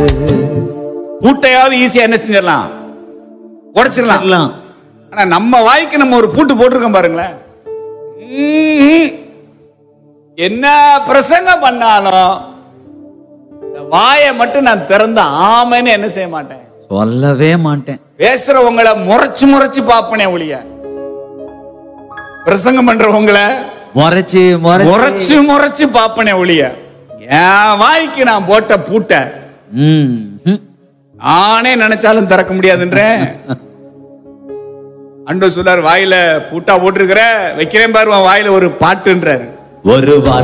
பூட்டையாவது ஈஸியா என்ன செஞ்சிடலாம் உடைச்சிடலாம் சொல்லலாம் ஆனா நம்ம வாய்க்கு நம்ம ஒரு பூட்டு போட்டிருக்கோம் பாருங்களேன் ம்ம். என்ன பிரசங்கம் பண்ணாலும் இந்த வாயை மட்டும் நான் திறந்த ஆமைன்னு என்ன செய்ய மாட்டேன் சொல்லவே மாட்டேன் பேசுறவங்கள முறைச்சு முறைச்சு பாப்பனே ஒழிய பிரசங்கம் பண்றவங்கள முறைச்சு முறைச்சு முறைச்சு முறைச்சு பாப்பனே ஒழிய என் வாய்க்கு நான் போட்ட பூட்டை ம், ம். நானே நினைச்சாலும் திறக்க முடியாதுன்றேன் அண்டு சொல்லார் வாயில பூட்டா போட்டிருக்கிற வைக்கிறேன் பாரு உன் வாயில ஒரு பாட்டுன்றாரு ஒரு வார்த்தை